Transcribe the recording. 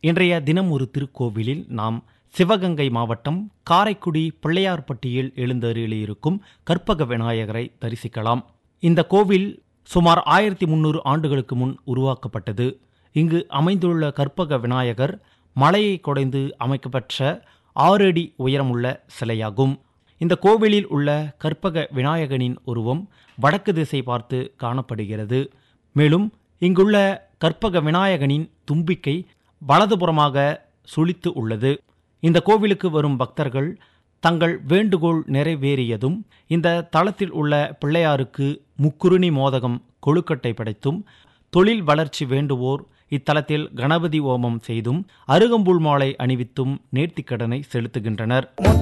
இன்றைய தினம் ஒரு திருக்கோவிலில் நாம் சிவகங்கை மாவட்டம் காரைக்குடி பிள்ளையார்பட்டியில் எழுந்தருளியிருக்கும் கற்பக விநாயகரை தரிசிக்கலாம் இந்த கோவில் சுமார் ஆயிரத்தி முன்னூறு ஆண்டுகளுக்கு முன் உருவாக்கப்பட்டது இங்கு அமைந்துள்ள கற்பக விநாயகர் மலையை குடைந்து அமைக்கப்பெற்ற ஆறு அடி உயரமுள்ள சிலையாகும் இந்த கோவிலில் உள்ள கற்பக விநாயகனின் உருவம் வடக்கு திசை பார்த்து காணப்படுகிறது மேலும் இங்குள்ள கற்பக விநாயகனின் தும்பிக்கை வலதுபுறமாக சுழித்து உள்ளது இந்த கோவிலுக்கு வரும் பக்தர்கள் தங்கள் வேண்டுகோள் நிறைவேறியதும் இந்த தளத்தில் உள்ள பிள்ளையாருக்கு முக்குருணி மோதகம் கொழுக்கட்டை படைத்தும் தொழில் வளர்ச்சி வேண்டுவோர் இத்தலத்தில் கணபதி ஓமம் செய்தும் அருகம்புல் மாலை அணிவித்தும் நேர்த்திக்கடனை செலுத்துகின்றனர்